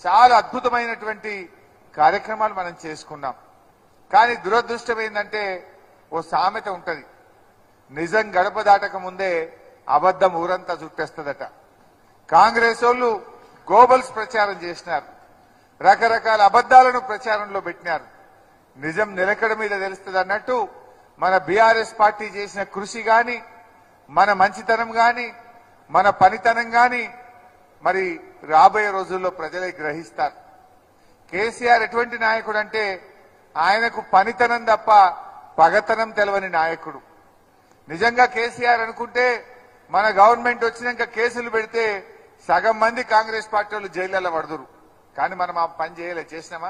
చాలా అద్భుతమైనటువంటి కార్యక్రమాలు మనం చేసుకున్నాం కానీ దురదృష్టం ఏంటంటే ఓ సామెత ఉంటది నిజం గడప దాటక ముందే అబద్ధం ఊరంతా చుట్టేస్తుందట కాంగ్రెస్ వాళ్ళు గోబల్స్ ప్రచారం చేసినారు రకరకాల అబద్దాలను ప్రచారంలో పెట్టినారు నిజం నిలకడ మీద తెలుస్తుంది అన్నట్టు మన బీఆర్ఎస్ పార్టీ చేసిన కృషి గాని మన మంచితనం గాని మన పనితనం గాని మరి రాబోయే రోజుల్లో ప్రజలే గ్రహిస్తారు కేసీఆర్ ఎటువంటి నాయకుడు అంటే ఆయనకు పనితనం తప్ప పగతనం తెలవని నాయకుడు నిజంగా కేసీఆర్ అనుకుంటే మన గవర్నమెంట్ వచ్చినాక కేసులు పెడితే సగం మంది కాంగ్రెస్ పార్టీ వాళ్ళు జైళ్లలో పడుదురు కానీ మనం ఆ పని చేయలే చేసినామా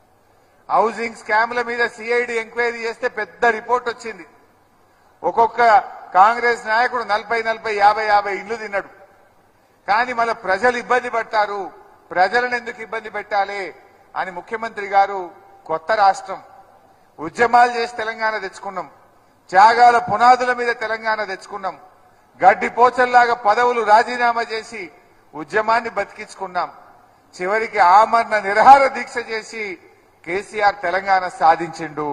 హౌసింగ్ స్కామ్ల మీద సిఐడి ఎంక్వైరీ చేస్తే పెద్ద రిపోర్ట్ వచ్చింది ఒక్కొక్క కాంగ్రెస్ నాయకుడు నలభై నలభై యాభై యాభై ఇల్లు తిన్నాడు కానీ మళ్ళీ ప్రజలు ఇబ్బంది పడతారు ప్రజలను ఎందుకు ఇబ్బంది పెట్టాలి అని ముఖ్యమంత్రి గారు కొత్త రాష్ట్రం ఉద్యమాలు చేసి తెలంగాణ తెచ్చుకున్నాం త్యాగాల పునాదుల మీద తెలంగాణ తెచ్చుకున్నాం గడ్డి పోచల్లాగా పదవులు రాజీనామా చేసి ఉద్యమాన్ని బతికించుకున్నాం చివరికి ఆమరణ నిరహార దీక్ష చేసి కేసీఆర్ తెలంగాణ సాధించిండు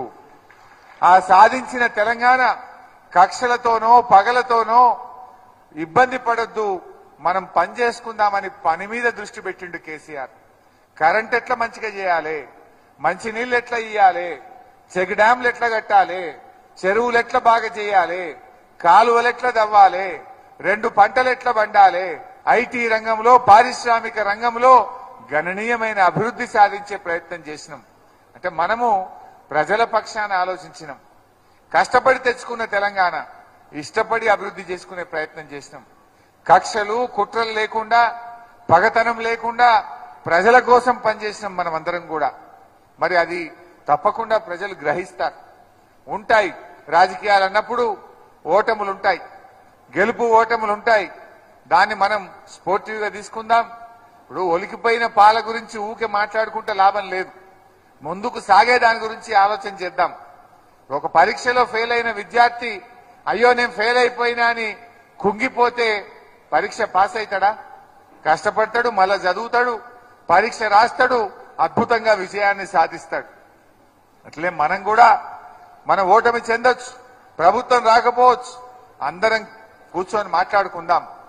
ఆ సాధించిన తెలంగాణ కక్షలతోనో పగలతోనో ఇబ్బంది పడొద్దు మనం పని చేసుకుందామని పని మీద దృష్టి పెట్టిండు కేసీఆర్ కరెంట్ ఎట్లా మంచిగా చేయాలి మంచి నీళ్ళు ఎట్లా ఇయ్యాలి చెక్ డ్యాంలు ఎట్లా కట్టాలి చెరువులు ఎట్లా బాగా చేయాలి కాలువలు ఎట్లా దవ్వాలి రెండు పంటలు ఎట్లా పండాలి ఐటీ రంగంలో పారిశ్రామిక రంగంలో గణనీయమైన అభివృద్ధి సాధించే ప్రయత్నం చేసినాం అంటే మనము ప్రజల పక్షాన ఆలోచించినాం కష్టపడి తెచ్చుకున్న తెలంగాణ ఇష్టపడి అభివృద్ధి చేసుకునే ప్రయత్నం చేసినాం కక్షలు కుట్రలు లేకుండా పగతనం లేకుండా ప్రజల కోసం పనిచేసినాం మనం అందరం కూడా మరి అది తప్పకుండా ప్రజలు గ్రహిస్తారు ఉంటాయి రాజకీయాలు అన్నప్పుడు ఓటములు ఉంటాయి గెలుపు ఓటములు ఉంటాయి దాన్ని మనం స్పోర్టివ్ గా తీసుకుందాం ఇప్పుడు ఒలికిపోయిన పాల గురించి ఊకే మాట్లాడుకుంటే లాభం లేదు ముందుకు సాగే దాని గురించి ఆలోచన చేద్దాం ఒక పరీక్షలో ఫెయిల్ అయిన విద్యార్థి అయ్యో నేను ఫెయిల్ అయిపోయినా అని కుంగిపోతే పరీక్ష పాస్ అవుతాడా కష్టపడతాడు మళ్ళా చదువుతాడు పరీక్ష రాస్తాడు అద్భుతంగా విజయాన్ని సాధిస్తాడు అట్లే మనం కూడా మన ఓటమి చెందొచ్చు ప్రభుత్వం రాకపోవచ్చు అందరం కూర్చొని మాట్లాడుకుందాం